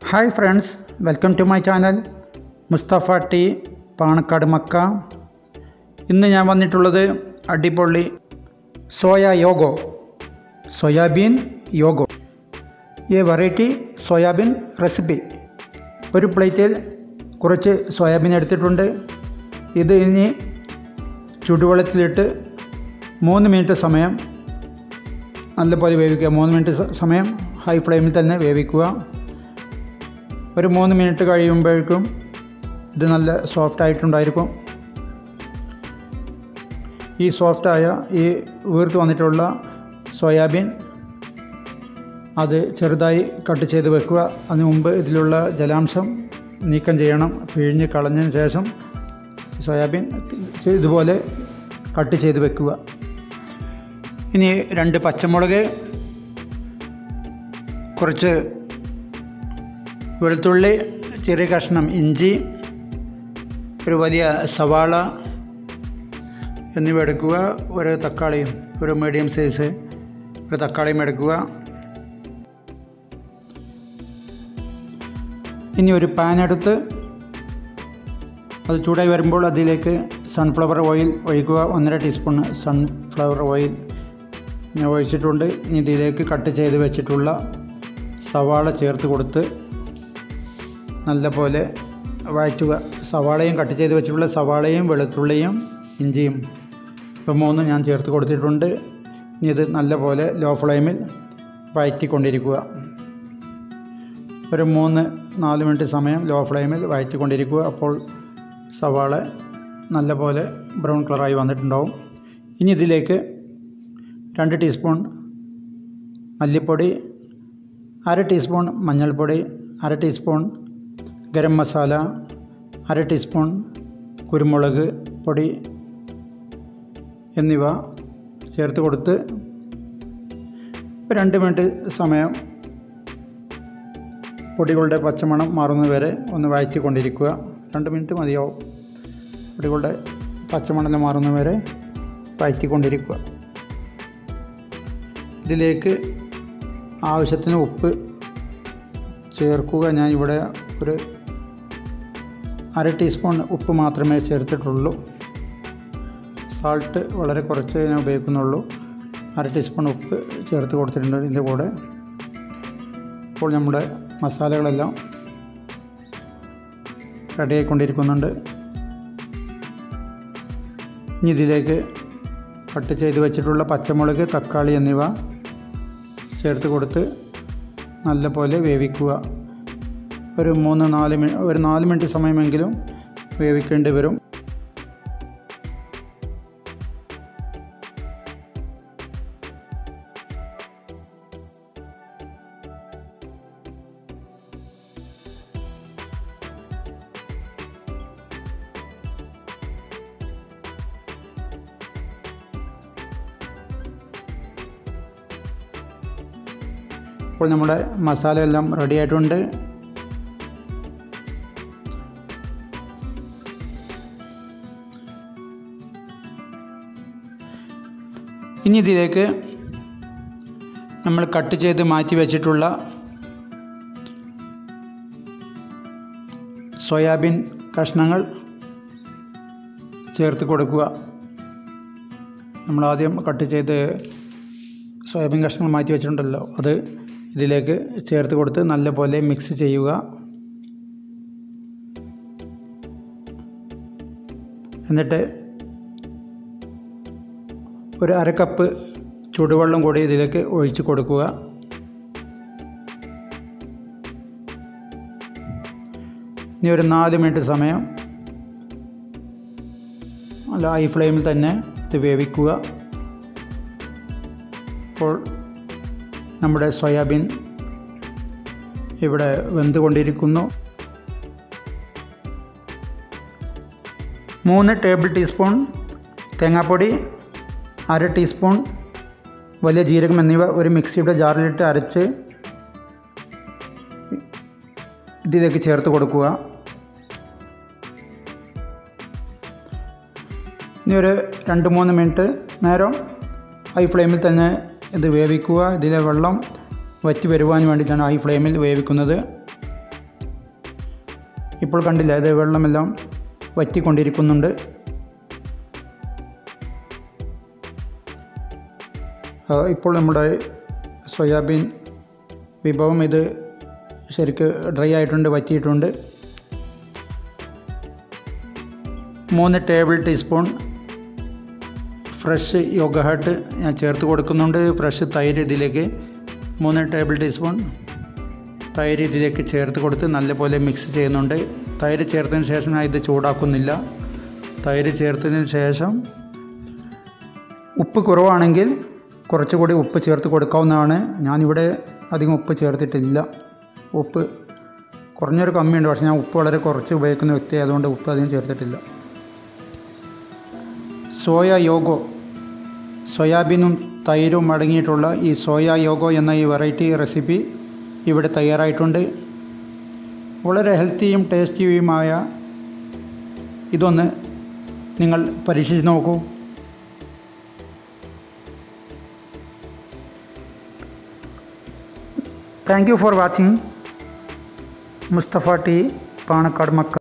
hi friends welcome to my channel Mustafa T Panakkad Makka ഇന്ന് ഞാൻ വന്നിട്ടുള്ളത് അടിപൊളി സോയ യോഗോ സോയാബീൻ യോഗോ ഈ വെറൈറ്റി സോയാബീൻ റെസിപ്പി ഒരു പ്ലേറ്റിൽ കുറച്ച് സോയാബീൻ എടുത്തിട്ടുണ്ട് ഇത് ഇനി ചുടുവെള്ളത്തിലിട്ട് മൂന്ന് മിനിറ്റ് സമയം നല്ലപോലെ വേവിക്കുക മൂന്ന് മിനിറ്റ് സ- സമയം ഹൈ ഫ്ലെയിമിൽ തന്നെ വേവിക്കുക ഒരു മൂന്ന് മിനിറ്റ് കഴിയുമ്പോഴേക്കും ഇത് നല്ല സോഫ്റ്റ് ആയിട്ടുണ്ടായിരിക്കും ഈ സോഫ്റ്റായ ഈ വീർത്ത് വന്നിട്ടുള്ള സോയാബീൻ അത് ചെറുതായി കട്ട് ചെയ്ത് വെക്കുക അതിന് മുമ്പ് ഇതിലുള്ള ജലാംശം നീക്കം ചെയ്യണം പിഴിഞ്ഞ് കളഞ്ഞതിന് ശേഷം സോയാബീൻ ഇതുപോലെ കട്ട് ചെയ്ത് വെക്കുക ഇനി രണ്ട് പച്ചമുളക് കുറച്ച് വെളുത്തുള്ളി ചെറിയ കഷ്ണം ഇഞ്ചി ഒരു വലിയ സവാള എന്നിവ എടുക്കുക ഒരു തക്കാളിയും ഒരു മീഡിയം സൈസ് ഒരു തക്കാളിയും എടുക്കുക ഇനി ഒരു പാൻ എടുത്ത് അത് ചൂടായി വരുമ്പോൾ അതിലേക്ക് സൺഫ്ലവർ ഓയിൽ ഒഴിക്കുക ഒന്നര ടീസ്പൂൺ സൺഫ്ലവർ ഓയിൽ ഞാൻ ഒഴിച്ചിട്ടുണ്ട് ഇനി ഇതിലേക്ക് കട്ട് ചെയ്ത് വെച്ചിട്ടുള്ള സവാള ചേർത്ത് കൊടുത്ത് നല്ലപോലെ വഴറ്റുക സവാളയും കട്ട് ചെയ്ത് വെച്ചിട്ടുള്ള സവാളയും വെളുത്തുള്ളിയും ഇഞ്ചിയും ഇപ്പം മൂന്നും ഞാൻ ചേർത്ത് കൊടുത്തിട്ടുണ്ട് ഇനി ഇത് നല്ലപോലെ ലോ ഫ്ലെയിമിൽ വഴറ്റിക്കൊണ്ടിരിക്കുക ഒരു മൂന്ന് നാല് മിനിറ്റ് സമയം ലോ ഫ്ലെയിമിൽ വഴറ്റിക്കൊണ്ടിരിക്കുക അപ്പോൾ സവാള നല്ലപോലെ ബ്രൗൺ കളറായി വന്നിട്ടുണ്ടാവും ഇനി ഇതിലേക്ക് രണ്ട് ടീസ്പൂൺ മല്ലിപ്പൊടി അര ടീസ്പൂൺ മഞ്ഞൾപ്പൊടി അര ടീസ്പൂൺ ഗരം മസാല അര ടീസ്പൂൺ കുരുമുളക് പൊടി എന്നിവ ചേർത്ത് കൊടുത്ത് ഒരു രണ്ട് മിനിറ്റ് സമയം പൊടികളുടെ പച്ചമണം മാറുന്നത് വരെ ഒന്ന് വഴറ്റിക്കൊണ്ടിരിക്കുക രണ്ട് മിനിറ്റ് മതിയാവും പൊടികളുടെ പച്ചമണം മാറുന്നത് വരെ വഴറ്റിക്കൊണ്ടിരിക്കുക ഇതിലേക്ക് ആവശ്യത്തിന് ഉപ്പ് ചേർക്കുക ഞാൻ ഇവിടെ ഒരു അര ടീസ്പൂൺ ഉപ്പ് മാത്രമേ ചേർത്തിട്ടുള്ളൂ സാൾട്ട് വളരെ കുറച്ച് ഞാൻ ഉപയോഗിക്കുന്നുള്ളൂ അര ടീസ്പൂൺ ഉപ്പ് ചേർത്ത് കൊടുത്തിട്ടുണ്ട് ഇതിൻ്റെ കൂടെ ഇപ്പോൾ നമ്മുടെ മസാലകളെല്ലാം റെഡിയായിക്കൊണ്ടിരിക്കുന്നുണ്ട് ഇനി ഇതിലേക്ക് കട്ട് ചെയ്ത് വെച്ചിട്ടുള്ള പച്ചമുളക് തക്കാളി എന്നിവ ചേർത്ത് കൊടുത്ത് നല്ലപോലെ വേവിക്കുക ഒരു മൂന്ന് നാല് മിനി ഒരു നാല് മിനിറ്റ് സമയമെങ്കിലും വേവിക്കേണ്ടി വരും ഇപ്പോൾ നമ്മുടെ മസാല എല്ലാം റെഡി ആയിട്ടുണ്ട് ഇനി ഇതിലേക്ക് നമ്മൾ കട്ട് ചെയ്ത് മാറ്റി വെച്ചിട്ടുള്ള സോയാബീൻ കഷ്ണങ്ങൾ ചേർത്ത് കൊടുക്കുക നമ്മൾ ആദ്യം കട്ട് ചെയ്ത് സോയാബീൻ കഷ്ണങ്ങൾ മാറ്റി വെച്ചിട്ടുണ്ടല്ലോ അത് ഇതിലേക്ക് ചേർത്ത് കൊടുത്ത് നല്ലപോലെ മിക്സ് ചെയ്യുക എന്നിട്ട് ഒരു അര കപ്പ് ചൂടുവെള്ളം കൂടി ഇതിലേക്ക് ഒഴിച്ച് കൊടുക്കുക ഇനി ഒരു നാല് മിനിറ്റ് സമയം നല്ല ഹൈ ഫ്ലെയിമിൽ തന്നെ ഇത് വേവിക്കുക അപ്പോൾ നമ്മുടെ സോയാബീൻ ഇവിടെ വെന്തുകൊണ്ടിരിക്കുന്നു മൂന്ന് ടേബിൾ ടീസ്പൂൺ തേങ്ങാപ്പൊടി അര ടീസ്പൂൺ വലിയ ജീരകം എന്നിവ ഒരു മിക്സിയുടെ ജാറിലിട്ട് അരച്ച് ഇതിലേക്ക് ചേർത്ത് കൊടുക്കുക ഇനി ഒരു രണ്ട് മൂന്ന് മിനിറ്റ് നേരം ഹൈ ഫ്ലെയിമിൽ തന്നെ ഇത് വേവിക്കുക ഇതിലെ വെള്ളം വറ്റി വരുവാൻ വേണ്ടിയിട്ടാണ് ഹൈ ഫ്ലെയിമിൽ വേവിക്കുന്നത് ഇപ്പോൾ കണ്ടില്ല ഇത് വെള്ളമെല്ലാം വറ്റിക്കൊണ്ടിരിക്കുന്നുണ്ട് ആ, ഇപ്പോൾ നമ്മുടെ സോയാബീൻ വിഭവം ഇത് ശരിക്ക് ഡ്രൈ ആയിട്ടുണ്ട് വറ്റിയിട്ടുണ്ട് മൂന്ന് ടേബിൾ ടീസ്പൂൺ ഫ്രഷ് യോഗഹട്ട് ഞാൻ ചേർത്ത് കൊടുക്കുന്നുണ്ട് ഫ്രഷ് തൈര് ഇതിലേക്ക് മൂന്ന് ടേബിൾ ടീസ്പൂൺ തൈര് ഇതിലേക്ക് ചേർത്ത് കൊടുത്ത് നല്ലപോലെ മിക്സ് ചെയ്യുന്നുണ്ട് തൈര് ചേർത്തതിന് ശേഷം ഞാൻ ഇത് ചൂടാക്കുന്നില്ല തൈര് ചേർത്തതിന് ശേഷം ഉപ്പ് കുറവാണെങ്കിൽ കുറച്ചുകൂടി ഉപ്പ് ചേർത്ത് കൊടുക്കാവുന്നതാണ് ഞാനിവിടെ അധികം ഉപ്പ് ചേർത്തിട്ടില്ല ഉപ്പ് കുറഞ്ഞൊരു കമ്മിയുണ്ട് പക്ഷേ ഞാൻ ഉപ്പ് വളരെ കുറച്ച് ഉപയോഗിക്കുന്ന വ്യക്തി ആയതുകൊണ്ട് ഉപ്പ് അധികം ചേർത്തിട്ടില്ല സോയ യോഗോ സോയാബീനും തൈരും അടങ്ങിയിട്ടുള്ള ഈ സോയ യോഗോ എന്ന ഈ വെറൈറ്റി റെസിപ്പി ഇവിടെ തയ്യാറായിട്ടുണ്ട് വളരെ ഹെൽത്തിയും ടേസ്റ്റിയുമായ ഇതൊന്ന് നിങ്ങൾ പരീക്ഷിച്ച് നോക്കൂ thank you for watching Mustafa T Panakkad Mecca